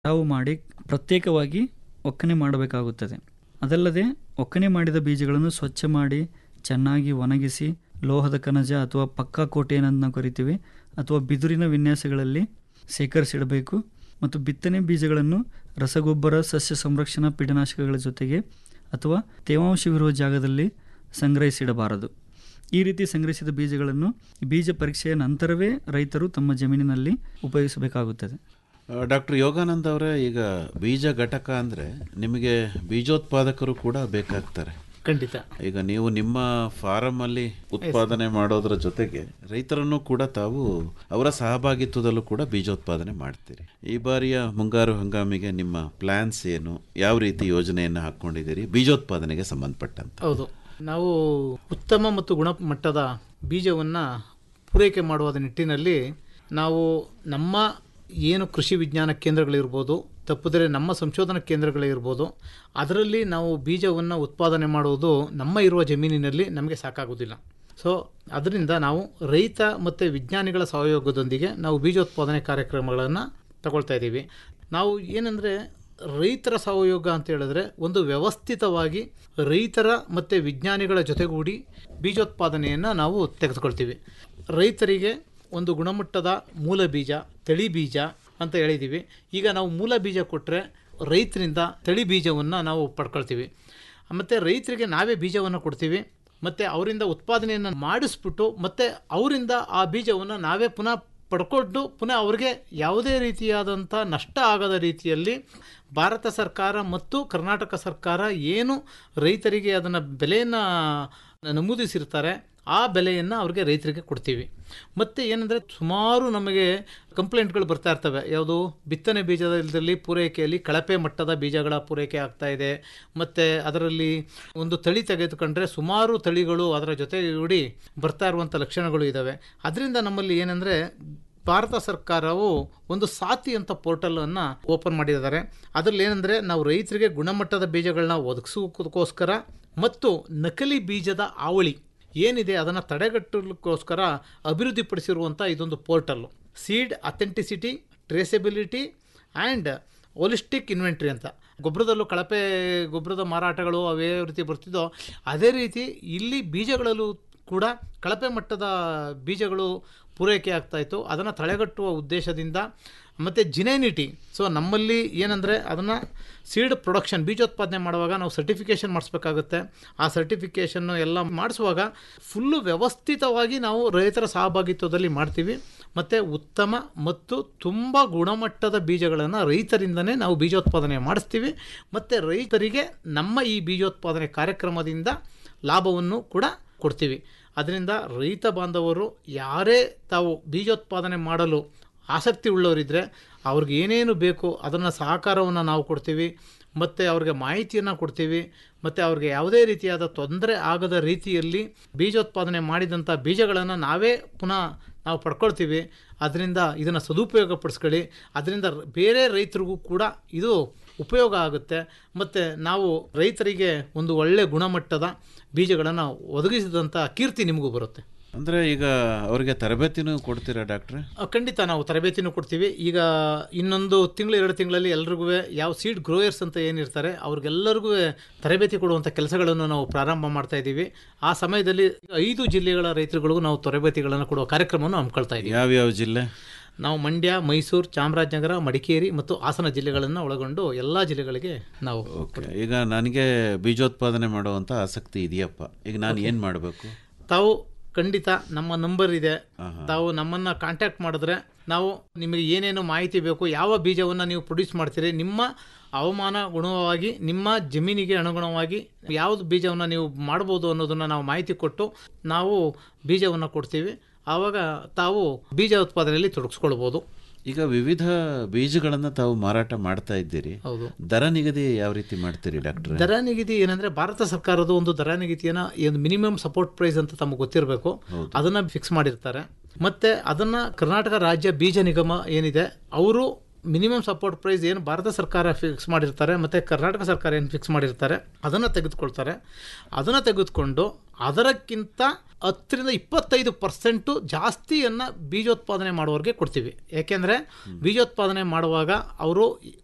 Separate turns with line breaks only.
ಕಟಾವು ಮಾಡಿ ಪ್ರತ್ಯೇಕವಾಗಿ ಒಕ್ಕಣೆ ಮಾಡಬೇಕಾಗುತ್ತದೆ ಅದಲ್ಲದೆ ಒಕ್ಕಣೆ ಮಾಡಿದ ಬೀಜಗಳನ್ನು ಸ್ವಚ್ಛ ಮಾಡಿ ಚೆನ್ನಾಗಿ ಒಣಗಿಸಿ ಲೋಹದ ಕಣಜ ಅಥವಾ ಪಕ್ಕಾ ಕೋಟೆ ಏನಂತ ನಾವು ಕರಿತೀವಿ ಅಥವಾ ಬಿದುರಿನ ವಿನ್ಯಾಸಗಳಲ್ಲಿ ಶೇಖರಿಸಿಡಬೇಕು ಮತ್ತು ಬಿತ್ತನೆ ಬೀಜಗಳನ್ನು ರಸಗೊಬ್ಬರ ಸಸ್ಯ ಸಂರಕ್ಷಣಾ ಕೀಟನಾಶಕಗಳ ಜೊತೆಗೆ ಅಥವಾ ತೇವಾಂಶವಿರುವ ಜಾಗದಲ್ಲಿ ಸಂಗ್ರಹಿಸಿಡಬಾರದು ಈ ರೀತಿ ಸಂಗ್ರಹಿಸಿದ ಬೀಜಗಳನ್ನು ಬೀಜ ಪರೀಕ್ಷೆಯ ನಂತರವೇ ರೈತರು ತಮ್ಮ ಜಮೀನಿನಲ್ಲಿ ಉಪಯೋಗಿಸಬೇಕಾಗುತ್ತದೆ
ಡಾಕ್ಟರ್ ಯೋಗಾನಂದ್ ಅವರೇ ಈಗ ಬೀಜ ಘಟಕ ಅಂದರೆ ನಿಮಗೆ ಬೀಜೋತ್ಪಾದಕರು ಕೂಡ ಬೇಕಾಗ್ತಾರೆ
ಖಂಡಿತ
ಈಗ ನೀವು ನಿಮ್ಮ ಫಾರಮ್ ಅಲ್ಲಿ ಉತ್ಪಾದನೆ ಮಾಡೋದ್ರ ಜೊತೆಗೆ ರೈತರನ್ನು ಕೂಡ ತಾವು ಅವರ ಸಹಭಾಗಿತ್ವದಲ್ಲೂ ಕೂಡ ಬೀಜೋತ್ಪಾದನೆ ಮಾಡ್ತೀರಿ ಈ ಬಾರಿಯ ಮುಂಗಾರು ಹಂಗಾಮಿಗೆ ನಿಮ್ಮ ಪ್ಲಾನ್ಸ್ ಏನು ಯಾವ ರೀತಿ ಯೋಜನೆಯನ್ನು ಹಾಕ್ಕೊಂಡಿದ್ದೀರಿ ಬೀಜೋತ್ಪಾದನೆಗೆ ಸಂಬಂಧಪಟ್ಟಂತೆ
ಹೌದು ನಾವು ಉತ್ತಮ ಮತ್ತು ಗುಣಮಟ್ಟದ ಬೀಜವನ್ನು ಪೂರೈಕೆ ಮಾಡುವ ನಿಟ್ಟಿನಲ್ಲಿ ನಾವು ನಮ್ಮ ಏನು ಕೃಷಿ ವಿಜ್ಞಾನ ಕೇಂದ್ರಗಳಿರ್ಬೋದು ತಪ್ಪಿದರೆ ನಮ್ಮ ಸಂಶೋಧನಾ ಕೇಂದ್ರಗಳಿರ್ಬೋದು ಅದರಲ್ಲಿ ನಾವು ಬೀಜವನ್ನು ಉತ್ಪಾದನೆ ಮಾಡುವುದು ನಮ್ಮ ಇರುವ ಜಮೀನಿನಲ್ಲಿ ನಮಗೆ ಸಾಕಾಗೋದಿಲ್ಲ ಸೊ ಅದರಿಂದ ನಾವು ರೈತ ಮತ್ತು ವಿಜ್ಞಾನಿಗಳ ಸಹಯೋಗದೊಂದಿಗೆ ನಾವು ಬೀಜೋತ್ಪಾದನೆ ಕಾರ್ಯಕ್ರಮಗಳನ್ನು ತಗೊಳ್ತಾ ಇದ್ದೀವಿ ನಾವು ಏನಂದರೆ ರೈತರ ಸಹಯೋಗ ಅಂತ ಹೇಳಿದ್ರೆ ಒಂದು ವ್ಯವಸ್ಥಿತವಾಗಿ ರೈತರ ಮತ್ತು ವಿಜ್ಞಾನಿಗಳ ಜೊತೆಗೂಡಿ ಬೀಜೋತ್ಪಾದನೆಯನ್ನು ನಾವು ತೆಗೆದುಕೊಳ್ತೀವಿ ರೈತರಿಗೆ ಒಂದು ಗುಣಮಟ್ಟದ ಮೂಲ ಬೀಜ ತಳಿ ಬೀಜ ಅಂತ ಹೇಳಿದ್ದೀವಿ ಈಗ ನಾವು ಮೂಲ ಬೀಜ ಕೊಟ್ಟರೆ ರೈತರಿಂದ ತಳಿ ಬೀಜವನ್ನು ನಾವು ಪಡ್ಕೊಳ್ತೀವಿ ಮತ್ತು ರೈತರಿಗೆ ನಾವೇ ಬೀಜವನ್ನು ಕೊಡ್ತೀವಿ ಮತ್ತು ಅವರಿಂದ ಉತ್ಪಾದನೆಯನ್ನು ಮಾಡಿಸ್ಬಿಟ್ಟು ಮತ್ತು ಅವರಿಂದ ಆ ಬೀಜವನ್ನು ನಾವೇ ಪುನಃ ಪಡ್ಕೊಂಡು ಪುನಃ ಅವ್ರಿಗೆ ಯಾವುದೇ ರೀತಿಯಾದಂಥ ನಷ್ಟ ಆಗದ ರೀತಿಯಲ್ಲಿ ಭಾರತ ಸರ್ಕಾರ ಮತ್ತು ಕರ್ನಾಟಕ ಸರ್ಕಾರ ಏನು ರೈತರಿಗೆ ಅದನ್ನು ಬೆಲೆಯನ್ನು ನಮೂದಿಸಿರ್ತಾರೆ ಆ ಬೆಲೆಯನ್ನು ಅವ್ರಿಗೆ ರೈತರಿಗೆ ಕೊಡ್ತೀವಿ ಮತ್ತು ಏನಂದರೆ ಸುಮಾರು ನಮಗೆ ಕಂಪ್ಲೇಂಟ್ಗಳು ಬರ್ತಾ ಇರ್ತವೆ ಯಾವುದು ಬಿತ್ತನೆ ಬೀಜದಲ್ಲಿ ಪೂರೈಕೆಯಲ್ಲಿ ಕಳಪೆ ಮಟ್ಟದ ಬೀಜಗಳ ಪೂರೈಕೆ ಆಗ್ತಾ ಇದೆ ಮತ್ತು ಅದರಲ್ಲಿ ಒಂದು ತಳಿ ತೆಗೆದುಕೊಂಡ್ರೆ ಸುಮಾರು ತಳಿಗಳು ಅದರ ಜೊತೆಗೂಡಿ ಬರ್ತಾ ಇರುವಂಥ ಲಕ್ಷಣಗಳು ಇದ್ದಾವೆ ಅದರಿಂದ ನಮ್ಮಲ್ಲಿ ಏನಂದರೆ ಭಾರತ ಸರ್ಕಾರವು ಒಂದು ಸಾತಿ ಅಂತ ಪೋರ್ಟಲನ್ನು ಓಪನ್ ಮಾಡಿದ್ದಾರೆ ಅದರಲ್ಲಿ ಏನಂದರೆ ನಾವು ರೈತರಿಗೆ ಗುಣಮಟ್ಟದ ಬೀಜಗಳನ್ನ ಒದಗಿಸೋದಕ್ಕೋಸ್ಕರ ಮತ್ತು ನಕಲಿ ಬೀಜದ ಆವಳಿ ಏನಿದೆ ಅದನ್ನು ತಡೆಗಟ್ಟಲಿಕ್ಕೋಸ್ಕರ ಅಭಿವೃದ್ಧಿಪಡಿಸಿರುವಂಥ ಇದೊಂದು portal seed authenticity traceability and holistic inventory ಅಂತ ಗೊಬ್ಬರದಲ್ಲೂ ಕಳಪೆ ಗೊಬ್ಬರದ ಮಾರಾಟಗಳು ಅವೇ ರೀತಿ ಬರ್ತಿದ್ದೋ ಅದೇ ರೀತಿ ಇಲ್ಲಿ ಬೀಜಗಳಲ್ಲೂ ಕೂಡ ಕಳಪೆ ಮಟ್ಟದ ಬೀಜಗಳು ಪೂರೈಕೆ ಆಗ್ತಾಯಿತ್ತು ಅದನ್ನು ತಡೆಗಟ್ಟುವ ಉದ್ದೇಶದಿಂದ ಮತ್ತು ಜಿನೈನಿಟಿ ಸೊ ನಮ್ಮಲ್ಲಿ ಏನಂದರೆ ಅದನ್ನು ಸೀಡ್ ಪ್ರೊಡಕ್ಷನ್ ಬೀಜೋತ್ಪಾದನೆ ಮಾಡುವಾಗ ನಾವು ಸರ್ಟಿಫಿಕೇಷನ್ ಮಾಡಿಸ್ಬೇಕಾಗುತ್ತೆ ಆ ಸರ್ಟಿಫಿಕೇಷನ್ನು ಎಲ್ಲ ಮಾಡಿಸುವಾಗ ಫುಲ್ಲು ವ್ಯವಸ್ಥಿತವಾಗಿ ನಾವು ರೈತರ ಸಹಭಾಗಿತ್ವದಲ್ಲಿ ಮಾಡ್ತೀವಿ ಮತ್ತು ಉತ್ತಮ ಮತ್ತು ತುಂಬ ಗುಣಮಟ್ಟದ ಬೀಜಗಳನ್ನು ರೈತರಿಂದನೇ ನಾವು ಬೀಜೋತ್ಪಾದನೆ ಮಾಡಿಸ್ತೀವಿ ಮತ್ತು ರೈತರಿಗೆ ನಮ್ಮ ಈ ಬೀಜೋತ್ಪಾದನೆ ಕಾರ್ಯಕ್ರಮದಿಂದ ಲಾಭವನ್ನು ಕೂಡ ಕೊಡ್ತೀವಿ ಅದರಿಂದ ರೈತ ಬಾಂಧವರು ಯಾರೇ ತಾವು ಬೀಜೋತ್ಪಾದನೆ ಮಾಡಲು ಆಸಕ್ತಿ ಉಳ್ಳವರಿದ್ದರೆ ಅವ್ರಿಗೆ ಏನೇನು ಬೇಕು ಅದನ್ನು ಸಹಕಾರವನ್ನು ನಾವು ಕೊಡ್ತೀವಿ ಮತ್ತು ಅವ್ರಿಗೆ ಮಾಹಿತಿಯನ್ನು ಕೊಡ್ತೀವಿ ಮತ್ತು ಅವ್ರಿಗೆ ಯಾವುದೇ ರೀತಿಯಾದ ತೊಂದರೆ ಆಗದ ರೀತಿಯಲ್ಲಿ ಬೀಜೋತ್ಪಾದನೆ ಮಾಡಿದಂಥ ಬೀಜಗಳನ್ನು ನಾವೇ ಪುನಃ ನಾವು ಪಡ್ಕೊಳ್ತೀವಿ ಅದರಿಂದ ಇದನ್ನು ಸದುಪಯೋಗ ಪಡಿಸ್ಕೊಳ್ಳಿ ಅದರಿಂದ ಬೇರೆ ರೈತರಿಗೂ ಕೂಡ ಇದು ಉಪಯೋಗ ಆಗುತ್ತೆ ಮತ್ತು ನಾವು ರೈತರಿಗೆ ಒಂದು ಒಳ್ಳೆಯ ಗುಣಮಟ್ಟದ ಬೀಜಗಳನ್ನು ಒದಗಿಸಿದಂಥ ಕೀರ್ತಿ ನಿಮಗೂ ಬರುತ್ತೆ
ಅಂದರೆ ಈಗ ಅವರಿಗೆ ತರಬೇತಿನೂ ಕೊಡ್ತೀರಾ ಡಾಕ್ಟ್ರೆ
ಆ, ಖಂಡಿತ ನಾವು ತರಬೇತಿನೂ ಕೊಡ್ತೀವಿ ಈಗ ಇನ್ನೊಂದು ತಿಂಗಳು ಎರಡು ತಿಂಗಳಲ್ಲಿ ಎಲ್ರಿಗೂ ಯಾವ ಸೀಡ್ ಗ್ರೋಯರ್ಸ್ ಅಂತ ಏನಿರ್ತಾರೆ ಅವ್ರಿಗೆಲ್ಲರಿಗೂ ತರಬೇತಿ ಕೊಡುವಂಥ ಕೆಲಸಗಳನ್ನು ನಾವು ಪ್ರಾರಂಭ ಮಾಡ್ತಾ ಇದ್ದೀವಿ ಆ ಸಮಯದಲ್ಲಿ ಐದು ಜಿಲ್ಲೆಗಳ ರೈತರುಗಳಿಗೂ ನಾವು ತರಬೇತಿಗಳನ್ನು ಕೊಡುವ ಕಾರ್ಯಕ್ರಮವನ್ನು ಹಮ್ಮಿಕೊಳ್ತಾ ಇದ್ದೀವಿ
ಯಾವ್ಯಾವ ಜಿಲ್ಲೆ
ನಾವು ಮಂಡ್ಯ ಮೈಸೂರು ಚಾಮರಾಜನಗರ ಮಡಿಕೇರಿ ಮತ್ತು ಹಾಸನ ಜಿಲ್ಲೆಗಳನ್ನು ಒಳಗೊಂಡು ಎಲ್ಲ ಜಿಲ್ಲೆಗಳಿಗೆ ನಾವು
ಓಕೆ ಈಗ ನನಗೆ ಬೀಜೋತ್ಪಾದನೆ ಮಾಡುವಂಥ ಆಸಕ್ತಿ ಇದೆಯಪ್ಪ ಈಗ ನಾನು ಏನು ಮಾಡಬೇಕು
ತಾವು ಖಂಡಿತ ನಮ್ಮ ನಂಬರ್ ಇದೆ ತಾವು ನಮ್ಮನ್ನು ಕಾಂಟ್ಯಾಕ್ಟ್ ಮಾಡಿದ್ರೆ ನಾವು ನಿಮಗೆ ಏನೇನು ಮಾಹಿತಿ ಬೇಕು ಯಾವ ಬೀಜವನ್ನು ನೀವು ಪ್ರೊಡ್ಯೂಸ್ ಮಾಡ್ತೀರಿ ನಿಮ್ಮ ಹವಾಮಾನ ಗುಣವಾಗಿ ನಿಮ್ಮ ಜಮೀನಿಗೆ ಅನುಗುಣವಾಗಿ ಯಾವುದು ಬೀಜವನ್ನು ನೀವು ಮಾಡ್ಬೋದು ಅನ್ನೋದನ್ನು ನಾವು ಮಾಹಿತಿ ಕೊಟ್ಟು ನಾವು ಬೀಜವನ್ನು ಕೊಡ್ತೀವಿ ಆವಾಗ ತಾವು ಬೀಜ ಉತ್ಪಾದನೆಯಲ್ಲಿ ತೊಡಗಿಸ್ಕೊಳ್ಬೋದು
ಈಗ ವಿವಿಧ ಬೀಜಗಳನ್ನು ತಾವು ಮಾರಾಟ ಮಾಡ್ತಾ ಇದ್ದೀರಿ
ಹೌದು
ದರ ನಿಗದಿ ಯಾವ ರೀತಿ ಮಾಡ್ತೀರಿ ಡಾಕ್ಟ್ರೆ
ದರ ನಿಗದಿ ಏನಂದ್ರೆ ಭಾರತ ಸರ್ಕಾರದ ಒಂದು ದರ ನಿಗದಿಯನ್ನ ಒಂದು ಮಿನಿಮಮ್ ಸಪೋರ್ಟ್ ಪ್ರೈಸ್ ಅಂತ ತಮಗೆ ಗೊತ್ತಿರಬೇಕು ಅದನ್ನ ಫಿಕ್ಸ್ ಮಾಡಿರ್ತಾರೆ ಮತ್ತೆ ಅದನ್ನ ಕರ್ನಾಟಕ ರಾಜ್ಯ ಬೀಜ ನಿಗಮ ಏನಿದೆ ಅವರು ಮಿನಿಮಮ್ ಸಪೋರ್ಟ್ ಪ್ರೈಸ್ ಏನು ಭಾರತ ಸರ್ಕಾರ ಫಿಕ್ಸ್ ಮಾಡಿರ್ತಾರೆ ಮತ್ತು ಕರ್ನಾಟಕ ಸರ್ಕಾರ ಏನು ಫಿಕ್ಸ್ ಮಾಡಿರ್ತಾರೆ ಅದನ್ನು ತೆಗೆದುಕೊಳ್ತಾರೆ ಅದನ್ನು ತೆಗೆದುಕೊಂಡು ಅದಕ್ಕಿಂತ ಹತ್ತರಿಂದ ಇಪ್ಪತ್ತೈದು ಪರ್ಸೆಂಟು ಜಾಸ್ತಿಯನ್ನು ಬೀಜೋತ್ಪಾದನೆ ಮಾಡುವವರಿಗೆ ಕೊಡ್ತೀವಿ ಯಾಕೆಂದರೆ ಬೀಜೋತ್ಪಾದನೆ ಮಾಡುವಾಗ ಅವರು